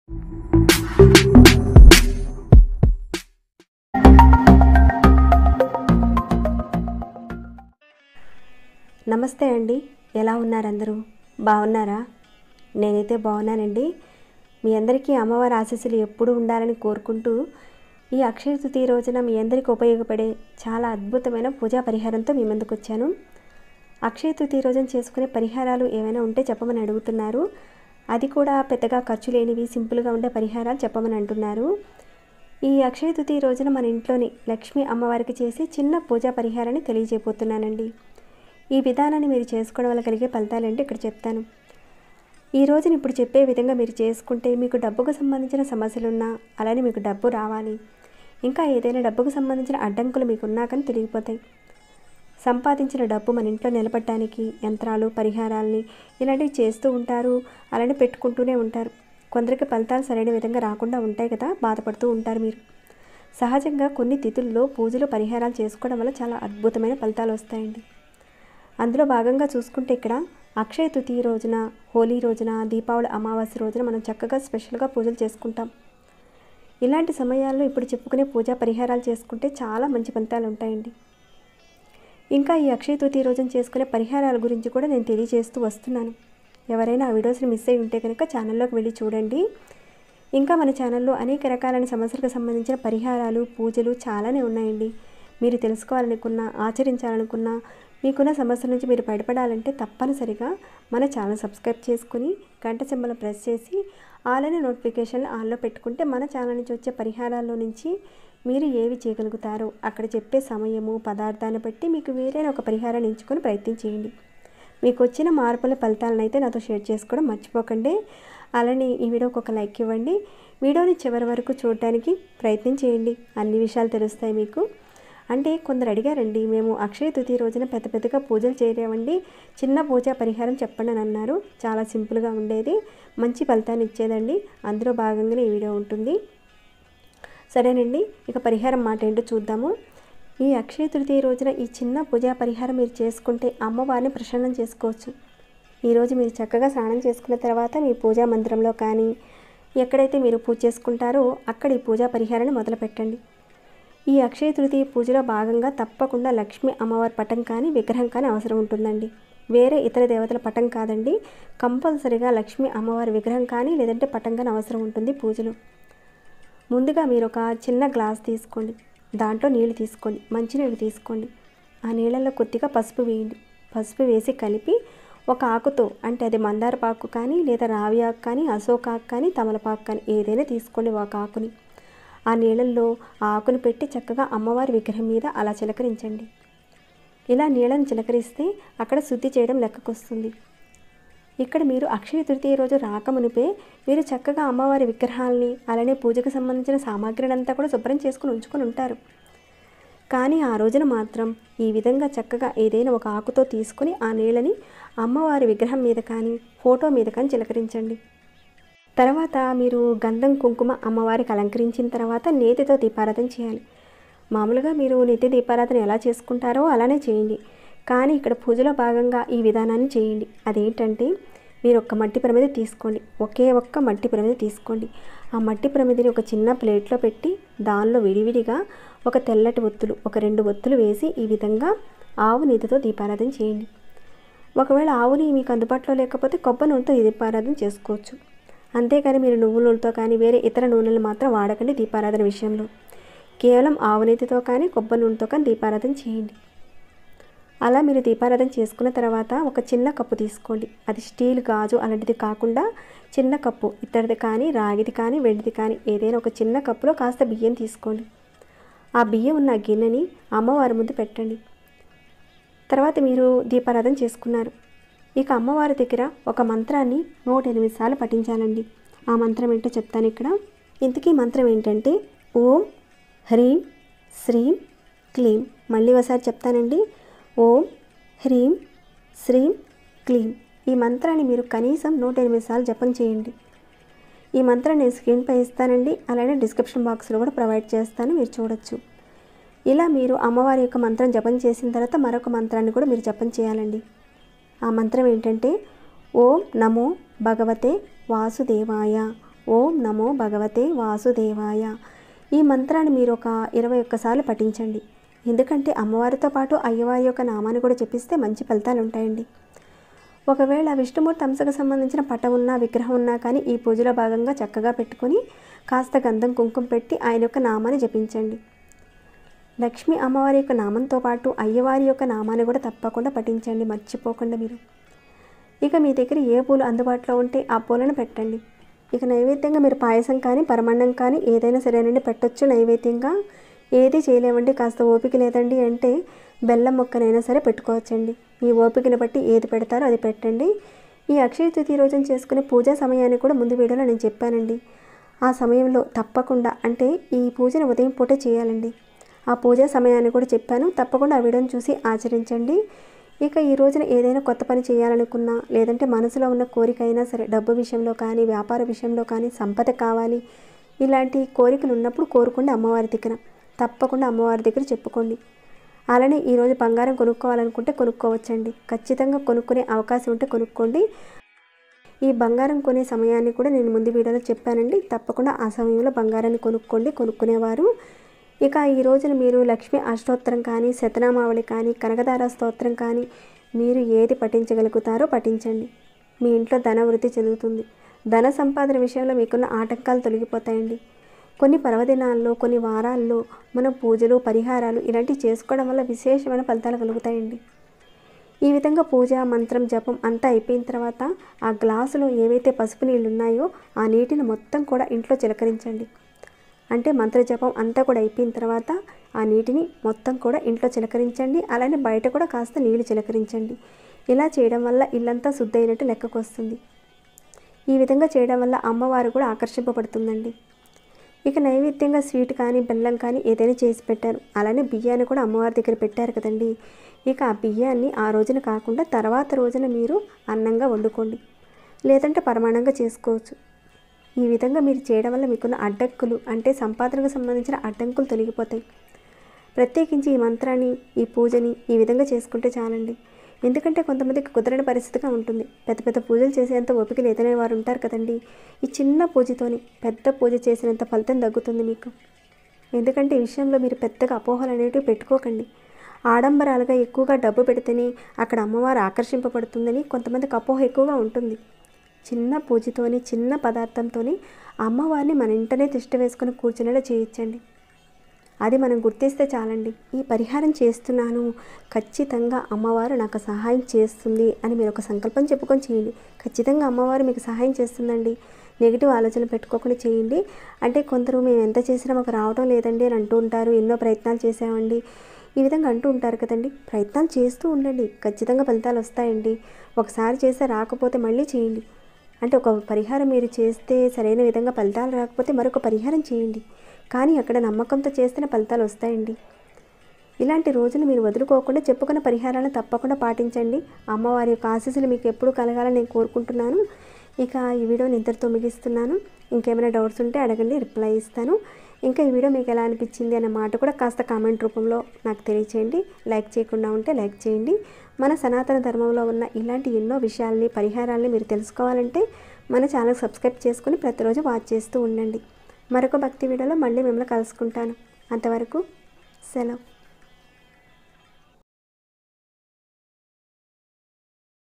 నమస్తే అండి ఎలా ఉన్నారు అందరూ బాగున్నారా నేనైతే బాగున్నానండి మీ అందరికీ అమ్మవారి ఆశీస్సులు ఎప్పుడూ ఉండాలని కోరుకుంటూ ఈ అక్షయ తృతీయ రోజున మీ అందరికీ ఉపయోగపడే చాలా అద్భుతమైన పూజా పరిహారంతో మీ ముందుకు వచ్చాను అక్షయ తృతీయ రోజున చేసుకునే పరిహారాలు ఏమైనా ఉంటే చెప్పమని అడుగుతున్నారు అది కూడా పెద్దగా ఖర్చు లేనివి సింపుల్గా ఉండే పరిహారాలు చెప్పమని అంటున్నారు ఈ అక్షయ తృతీయ రోజున మన ఇంట్లోని లక్ష్మీ అమ్మవారికి చేసి చిన్న పూజా పరిహారాన్ని తెలియజేయబోతున్నానండి ఈ విధానాన్ని మీరు చేసుకోవడం వల్ల కలిగే ఫలితాలేంటి ఇక్కడ చెప్తాను ఈ రోజున ఇప్పుడు చెప్పే విధంగా మీరు చేసుకుంటే మీకు డబ్బుకు సంబంధించిన సమస్యలున్నా అలానే మీకు డబ్బు రావాలి ఇంకా ఏదైనా డబ్బుకు సంబంధించిన అడ్డంకులు మీకు ఉన్నా కానీ తిరిగిపోతాయి సంపాదించిన డబ్బు మన ఇంట్లో నిలబడటానికి యంత్రాలు పరిహారాల్ని ఇలాంటివి చేస్తూ ఉంటారు అలానే పెట్టుకుంటూనే ఉంటారు కొందరికి ఫలితాలు సరైన విధంగా రాకుండా ఉంటాయి కదా బాధపడుతూ ఉంటారు మీరు సహజంగా కొన్ని తిథుల్లో పూజలు పరిహారాలు చేసుకోవడం వల్ల చాలా అద్భుతమైన ఫలితాలు వస్తాయండి అందులో భాగంగా చూసుకుంటే ఇక్కడ అక్షయ తృతీయ రోజున హోలీ రోజున దీపావళి అమావాస్య రోజున మనం చక్కగా స్పెషల్గా పూజలు చేసుకుంటాం ఇలాంటి సమయాల్లో ఇప్పుడు చెప్పుకునే పూజా పరిహారాలు చేసుకుంటే చాలా మంచి ఫలితాలు ఉంటాయండి ఇంకా ఈ అక్షయ తృతీయ రోజున చేసుకునే పరిహారాల గురించి కూడా నేను తెలియజేస్తూ వస్తున్నాను ఎవరైనా ఆ వీడియోస్ని మిస్ అయి ఉంటే కనుక ఛానల్లోకి వెళ్ళి చూడండి ఇంకా మన ఛానల్లో అనేక రకాలైన సమస్యలకు సంబంధించిన పరిహారాలు పూజలు చాలానే ఉన్నాయండి మీరు తెలుసుకోవాలనుకున్నా ఆచరించాలనుకున్నా మీకున్న సమస్యల నుంచి మీరు బయటపడాలంటే తప్పనిసరిగా మన ఛానల్ సబ్స్క్రైబ్ చేసుకుని గంట సింబల్ ప్రెస్ చేసి ఆన్లైన్ నోటిఫికేషన్లు ఆన్లో పెట్టుకుంటే మన ఛానల్ నుంచి వచ్చే పరిహారాల్లో నుంచి మీరు ఏవి చేయగలుగుతారో అక్కడ చెప్పే సమయము పదార్థాన్ని బట్టి మీకు వేరైన ఒక పరిహారాన్ని ఎంచుకొని ప్రయత్నం చేయండి మీకు వచ్చిన మార్పుల ఫలితాలను అయితే నాతో షేర్ చేసుకోవడం మర్చిపోకండి అలానే ఈ వీడియోకి ఒక లైక్ ఇవ్వండి వీడియోని చివరి వరకు చూడటానికి ప్రయత్నం చేయండి అన్ని విషయాలు తెలుస్తాయి మీకు అంటే కొందరు అడిగారండి మేము అక్షయ తృతీయ రోజున పెద్ద పెద్దగా పూజలు చేయలేమండి చిన్న పూజా పరిహారం చెప్పండి అని అన్నారు చాలా సింపుల్గా ఉండేది మంచి ఫలితాన్ని ఇచ్చేదండి అందులో భాగంగానే ఈ వీడియో ఉంటుంది సరేనండి ఇక పరిహారం మాట ఏంటో చూద్దాము ఈ అక్షయ తృతీయ రోజున ఈ చిన్న పూజా పరిహారం మీరు చేసుకుంటే అమ్మవారిని ప్రసన్నం చేసుకోవచ్చు ఈరోజు మీరు చక్కగా స్నానం చేసుకున్న తర్వాత మీ పూజా మందిరంలో కానీ ఎక్కడైతే మీరు పూజ చేసుకుంటారో అక్కడ ఈ పూజా పరిహారాన్ని మొదలు పెట్టండి ఈ అక్షయ తృతీయ పూజలో భాగంగా తప్పకుండా లక్ష్మీ అమ్మవారి పటం కానీ విగ్రహం కానీ అవసరం ఉంటుందండి వేరే ఇతర దేవతల పటం కాదండి కంపల్సరిగా లక్ష్మీ అమ్మవారి విగ్రహం కానీ లేదంటే పటం కానీ అవసరం ఉంటుంది పూజలో ముందుగా మీరు ఒక చిన్న గ్లాస్ తీసుకోండి దాంట్లో నీళ్ళు తీసుకోండి మంచినీళ్ళు తీసుకోండి ఆ నీళ్ళల్లో కొద్దిగా పసుపు వేయండి పసుపు వేసి కలిపి ఒక ఆకుతో అంటే అది మందారపాకు కానీ లేదా రావి ఆకు కానీ అశోక ఆకు కానీ తమలపాకు కానీ ఏదైనా తీసుకోండి ఒక ఆకుని ఆ నీళ్ళల్లో ఆ ఆకును పెట్టి చక్కగా అమ్మవారి విగ్రహం మీద అలా చిలకరించండి ఇలా నీళ్ళని చిలకరిస్తే అక్కడ శుద్ధి చేయడం లెక్కకొస్తుంది ఇక్కడ మీరు అక్షయ తృతీయ రోజు రాకమునిపే మీరు చక్కగా అమ్మవారి విగ్రహాలని అలానే పూజకు సంబంధించిన సామాగ్రిని అంతా కూడా శుభ్రం చేసుకుని ఉంచుకొని ఉంటారు కానీ ఆ రోజున మాత్రం ఈ విధంగా చక్కగా ఏదైనా ఒక ఆకుతో తీసుకుని ఆ నీళ్ళని అమ్మవారి విగ్రహం మీద కానీ ఫోటో మీద కానీ చిలకరించండి తర్వాత మీరు గంధం కుంకుమ అమ్మవారికి అలంకరించిన తర్వాత నేతితో దీపారాధన చేయాలి మామూలుగా మీరు నిత్య దీపారాధన ఎలా చేసుకుంటారో అలానే చేయండి కానీ ఇక్కడ పూజలో భాగంగా ఈ విధానాన్ని చేయండి అదేంటంటే మీరు ఒక మట్టి ప్రమిద తీసుకోండి ఒకే ఒక్క మట్టి ప్రమిద తీసుకోండి ఆ మట్టి ప్రమిదని ఒక చిన్న ప్లేట్లో పెట్టి దానిలో విడివిడిగా ఒక తెల్లటి ఒత్తులు ఒక రెండు ఒత్తులు వేసి ఈ విధంగా ఆవు నీతితో దీపారాధన చేయండి ఒకవేళ ఆవుని మీకు అందుబాటులో లేకపోతే కొబ్బరి నూనెతో దీపారాధన చేసుకోవచ్చు అంతేకాని మీరు నువ్వుల నూనెతో కానీ వేరే ఇతర నూనెలు మాత్రం వాడకండి దీపారాధన విషయంలో కేవలం ఆవునేతితో కానీ కొబ్బరి నూనెతో కానీ దీపారాధన చేయండి అలా మీరు దీపారాధన చేసుకున్న తర్వాత ఒక చిన్న కప్పు తీసుకోండి అది స్టీల్ గాజు అలాంటిది కాకుండా చిన్న కప్పు ఇత్తడిది కానీ రాగిది కానీ వెండిది కానీ ఏదైనా ఒక చిన్న కప్పులో కాస్త బియ్యం తీసుకోండి ఆ బియ్యం ఉన్న గిన్నెని అమ్మవారి ముందు పెట్టండి తర్వాత మీరు దీపారాధన చేసుకున్నారు ఇక అమ్మవారి దగ్గర ఒక మంత్రాన్ని నూట ఎనిమిది సార్లు పఠించాలండి ఆ మంత్రం ఏంటో చెప్తాను ఇక్కడ ఇంతకీ మంత్రం ఏంటంటే ఓం హ్రీం శ్రీం క్లీం మళ్ళీ ఒకసారి చెప్తానండి ఓం హ్రీం శ్రీం క్లీం ఈ మంత్రాన్ని మీరు కనీసం నూట ఎనిమిది సార్లు జపం చేయండి ఈ మంత్రాన్ని నేను స్క్రీన్పై ఇస్తానండి అలానే డిస్క్రిప్షన్ బాక్స్లో కూడా ప్రొవైడ్ చేస్తాను మీరు చూడొచ్చు ఇలా మీరు అమ్మవారి యొక్క మంత్రం జపం చేసిన తర్వాత మరొక మంత్రాన్ని కూడా మీరు జపం చేయాలండి ఆ మంత్రం ఏంటంటే ఓం నమో భగవతే వాసుదేవాయ ఓం నమో భగవతే వాసుదేవాయ ఈ మంత్రాన్ని మీరు ఒక ఇరవై ఒక్కసార్లు పఠించండి ఎందుకంటే అమ్మవారితో పాటు అయ్యవారి యొక్క నామాన్ని కూడా చెప్పిస్తే మంచి ఫలితాలు ఉంటాయండి ఒకవేళ విష్ణుమూర్తి అంశకు సంబంధించిన పట ఉన్నా విగ్రహం ఉన్నా కానీ ఈ పూజలో భాగంగా చక్కగా పెట్టుకొని కాస్త గంధం కుంకుమ పెట్టి ఆయన యొక్క నామాన్ని జపించండి లక్ష్మీ అమ్మవారి యొక్క నామంతో పాటు అయ్యవారి యొక్క నామాన్ని కూడా తప్పకుండా పఠించండి మర్చిపోకుండా మీరు ఇక మీ దగ్గర ఏ పూలు అందుబాటులో ఉంటే ఆ పూలను పెట్టండి ఇక నైవేద్యంగా మీరు పాయసం కానీ పరమాన్నం కానీ ఏదైనా సరేనండి పెట్టొచ్చు నైవేద్యంగా ఏది చేయలేమండి కాస్త ఓపిక లేదండి అంటే బెల్లం మొక్కనైనా సరే పెట్టుకోవచ్చండి మీ ఓపికని బట్టి ఏది పెడతారో అది పెట్టండి ఈ అక్షయ తృతీయ రోజున చేసుకునే పూజా సమయాన్ని కూడా ముందు వీడియోలో నేను చెప్పానండి ఆ సమయంలో తప్పకుండా అంటే ఈ పూజను ఉదయం పూటే చేయాలండి ఆ పూజా సమయాన్ని కూడా చెప్పాను తప్పకుండా ఆ వీడియోని చూసి ఆచరించండి ఇక ఈ రోజున ఏదైనా కొత్త పని చేయాలనుకున్నా లేదంటే మనసులో ఉన్న కోరిక అయినా సరే డబ్బు విషయంలో కానీ వ్యాపార విషయంలో కానీ సంపద కావాలి ఇలాంటి కోరికలు ఉన్నప్పుడు కోరుకోండి అమ్మవారి దగ్గర తప్పకుండా అమ్మవారి దగ్గర చెప్పుకోండి అలానే ఈరోజు బంగారం కొనుక్కోవాలనుకుంటే కొనుక్కోవచ్చండి ఖచ్చితంగా కొనుక్కునే అవకాశం ఉంటే కొనుక్కోండి ఈ బంగారం కొనే సమయాన్ని కూడా నేను ముందు వీడియోలో చెప్పానండి తప్పకుండా ఆ సమయంలో బంగారాన్ని కొనుక్కోండి కొనుక్కునేవారు ఇక ఈ రోజున మీరు లక్ష్మీ అష్టోత్తరం కానీ శతనామావళి కానీ కనకదార స్తోత్రం కానీ మీరు ఏది పఠించగలుగుతారో పఠించండి మీ ఇంట్లో ధన వృద్ధి చెందుతుంది ధన సంపాదన విషయంలో మీకున్న ఆటంకాలు తొలగిపోతాయండి కొన్ని పర్వదినాల్లో కొన్ని వారాల్లో మనం పూజలు పరిహారాలు ఇలాంటివి చేసుకోవడం వల్ల విశేషమైన ఫలితాలు కలుగుతాయండి ఈ విధంగా పూజ మంత్రం జపం అంతా అయిపోయిన తర్వాత ఆ గ్లాసులో ఏవైతే పసుపు నీళ్ళు ఉన్నాయో ఆ నీటిని మొత్తం కూడా ఇంట్లో చిలకరించండి అంటే మంత్ర జపం అంతా కూడా అయిపోయిన తర్వాత ఆ నీటిని మొత్తం కూడా ఇంట్లో చిలకరించండి అలానే బయట కూడా కాస్త నీళ్లు చిలకరించండి ఇలా చేయడం వల్ల ఇల్లంతా శుద్ధైనట్టు లెక్కకు వస్తుంది ఈ విధంగా చేయడం వల్ల అమ్మవారు కూడా ఆకర్షింపబడుతుందండి ఇక నైవేద్యంగా స్వీట్ కానీ బెల్లం కానీ ఏదైనా చేసి పెట్టారు అలానే బియ్యాన్ని కూడా అమ్మవారి దగ్గర పెట్టారు కదండి ఇక ఆ బియ్యాన్ని ఆ రోజున కాకుండా తర్వాత రోజున మీరు అన్నంగా వండుకోండి లేదంటే పరమాణంగా చేసుకోవచ్చు ఈ విధంగా మీరు చేయడం వల్ల మీకున్న అడ్డంకులు అంటే సంపాదనకు సంబంధించిన అడ్డంకులు తొలగిపోతాయి ప్రత్యేకించి ఈ మంత్రాన్ని ఈ పూజని ఈ విధంగా చేసుకుంటే చాలండి ఎందుకంటే కొంతమందికి కుదరని పరిస్థితిగా ఉంటుంది పెద్ద పెద్ద పూజలు చేసేంత ఓపిక లేదనే వారు ఉంటారు కదండి ఈ చిన్న పూజతోని పెద్ద పూజ చేసినంత ఫలితం తగ్గుతుంది మీకు ఎందుకంటే ఈ విషయంలో మీరు పెద్దగా అపోహలు అనేటివి పెట్టుకోకండి ఆడంబరాలుగా ఎక్కువగా డబ్బు పెడితేనే అక్కడ అమ్మవారు ఆకర్షింపబడుతుందని కొంతమందికి అపోహ ఎక్కువగా ఉంటుంది చిన్న పూజతోని చిన్న పదార్థంతోని అమ్మవారిని మన ఇంటనే తిష్ట వేసుకొని కూర్చునేలా చేయించండి అది మనం గుర్తిస్తే చాలండి ఈ పరిహారం చేస్తున్నాను ఖచ్చితంగా అమ్మవారు నాకు సహాయం చేస్తుంది అని మీరు ఒక సంకల్పం చెప్పుకొని చేయండి ఖచ్చితంగా అమ్మవారు మీకు సహాయం చేస్తుందండి నెగిటివ్ ఆలోచనలు పెట్టుకోకుండా చేయండి అంటే కొందరు మేము ఎంత చేసినా మాకు రావడం లేదండి అని అంటూ ఉంటారు ఎన్నో ప్రయత్నాలు చేసామండి ఈ విధంగా అంటూ ఉంటారు కదండి ప్రయత్నాలు చేస్తూ ఉండండి ఖచ్చితంగా ఫలితాలు వస్తాయండి ఒకసారి చేస్తే రాకపోతే మళ్ళీ చేయండి అంటే ఒక పరిహారం మీరు చేస్తే సరైన విధంగా ఫలితాలు రాకపోతే మరొక పరిహారం చేయండి కానీ అక్కడ నమ్మకంతో చేస్తేనే ఫలితాలు వస్తాయండి ఇలాంటి రోజులు మీరు వదులుకోకుండా చెప్పుకున్న పరిహారాలను తప్పకుండా పాటించండి అమ్మవారి యొక్క ఆశీస్సులు మీకు ఎప్పుడు కలగాలని నేను కోరుకుంటున్నాను ఇక ఈ వీడియోని ఇంతటితో ముగిస్తున్నాను ఇంకేమైనా డౌట్స్ ఉంటే అడగండి రిప్లై ఇస్తాను ఇంకా ఈ వీడియో మీకు ఎలా అనిపించింది అనే మాట కూడా కాస్త కామెంట్ రూపంలో నాకు తెలియచేయండి లైక్ చేయకుండా ఉంటే లైక్ చేయండి మన సనాతన ధర్మంలో ఉన్న ఇలాంటి ఎన్నో విషయాల్ని పరిహారాల్ని మీరు తెలుసుకోవాలంటే మన ఛానల్ సబ్స్క్రైబ్ చేసుకుని ప్రతిరోజు వాచ్ చేస్తూ ఉండండి మరొక భక్తి వీడియోలో మళ్ళీ మిమ్మల్ని కలుసుకుంటాను అంతవరకు సెలవు